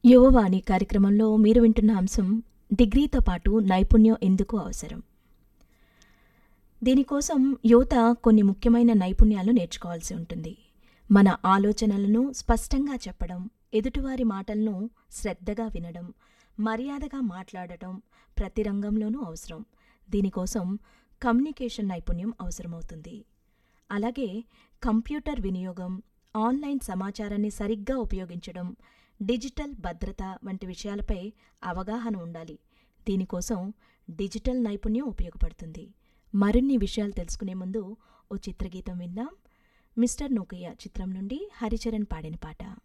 యువవాణి కార్యక్రమంలో మీరు వింటున్న అంశం డిగ్రీతో పాటు నైపుణ్యం ఎందుకు అవసరం దీనికోసం యువత కొన్ని ముఖ్యమైన నైపుణ్యాలు నేర్చుకోవాల్సి ఉంటుంది మన ఆలోచనలను స్పష్టంగా చెప్పడం ఎదుటివారి మాటలను శ్రద్ధగా వినడం మర్యాదగా మాట్లాడటం ప్రతి రంగంలోనూ అవసరం దీనికోసం కమ్యూనికేషన్ నైపుణ్యం అవసరమవుతుంది అలాగే కంప్యూటర్ వినియోగం ఆన్లైన్ సమాచారాన్ని సరిగ్గా ఉపయోగించడం డిజిటల్ భద్రత వంటి విషయాలపై అవగాహన ఉండాలి దీనికోసం డిజిటల్ నైపుణ్యం ఉపయోగపడుతుంది మరిన్ని విషయాలు తెలుసుకునే ముందు ఓ చిత్రగీతం విందాం మిస్టర్ నోకయ్య చిత్రం నుండి హరిచరణ్ పాడిన పాట